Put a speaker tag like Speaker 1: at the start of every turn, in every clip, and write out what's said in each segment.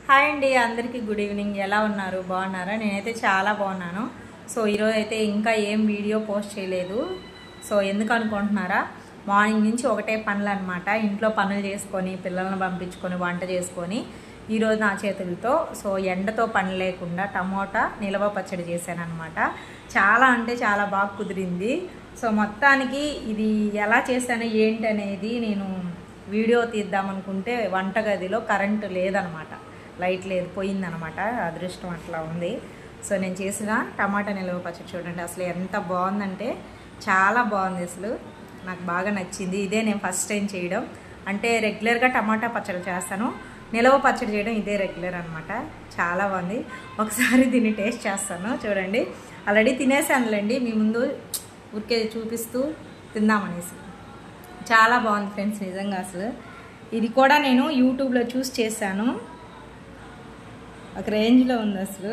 Speaker 1: hi అండి అందరికీ good evening ఎలా ఉన్నారు బాగున్నారా నేనైతే చాలా బాగున్నాను సో ఈరోజు అయితే ఇంకా ఏం వీడియో పోస్ట్ చేయలేదు సో ఎందుకు అనుకుంటున్నారా మార్నింగ్ నుంచి ఒకటే పనులు అనమాట ఇంట్లో పనులు చేసుకొని పిల్లల్ని పంపించుకొని వంట చేసుకొని ఈరోజు నా చేతులతో సో ఎండతో పని లేకుండా టమోటా నిలవ పచ్చడి చేశాను అనమాట చాలా అంటే చాలా బాగా కుదిరింది సో మొత్తానికి ఇది ఎలా చేశాను ఏంటి అనేది నేను వీడియో తీద్దామనుకుంటే వంటగదిలో కరెంటు లేదనమాట లైట్ లేదు పోయిందనమాట అదృష్టం అట్లా ఉంది సో నేను చేసిన టమాటా నిల్వ పచ్చడి చూడండి అసలు ఎంత బాగుందంటే చాలా బాగుంది అసలు నాకు బాగా నచ్చింది ఇదే నేను ఫస్ట్ టైం చేయడం అంటే రెగ్యులర్గా టమాటా పచ్చడి చేస్తాను నిలవ పచ్చడి చేయడం ఇదే రెగ్యులర్ అనమాట చాలా బాగుంది ఒకసారి దీన్ని టేస్ట్ చేస్తాను చూడండి ఆల్రెడీ తినేసానులేండి మీ ముందు ఊరికే చూపిస్తూ తిందామనేసి చాలా బాగుంది ఫ్రెండ్స్ నిజంగా అసలు ఇది కూడా నేను యూట్యూబ్లో చూసి చేశాను ఒక రేంజ్లో ఉంది అసలు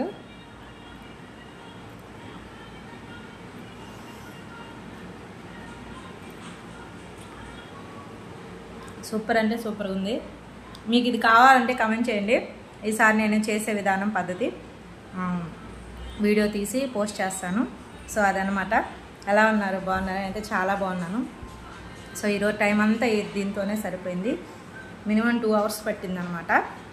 Speaker 1: సూపర్ అంటే సూపర్ ఉంది మీకు ఇది కావాలంటే కమెంట్ చేయండి ఈసారి నేను చేసే విధానం పద్ధతి ఆ, వీడియో తీసి పోస్ట్ చేస్తాను సో అదనమాట ఎలా ఉన్నారు బాగున్నారు అయితే చాలా బాగున్నాను సో ఈరోజు టైం అంతా ఈ- దీంతోనే సరిపోయింది మినిమం టూ అవర్స్ పట్టిందనమాట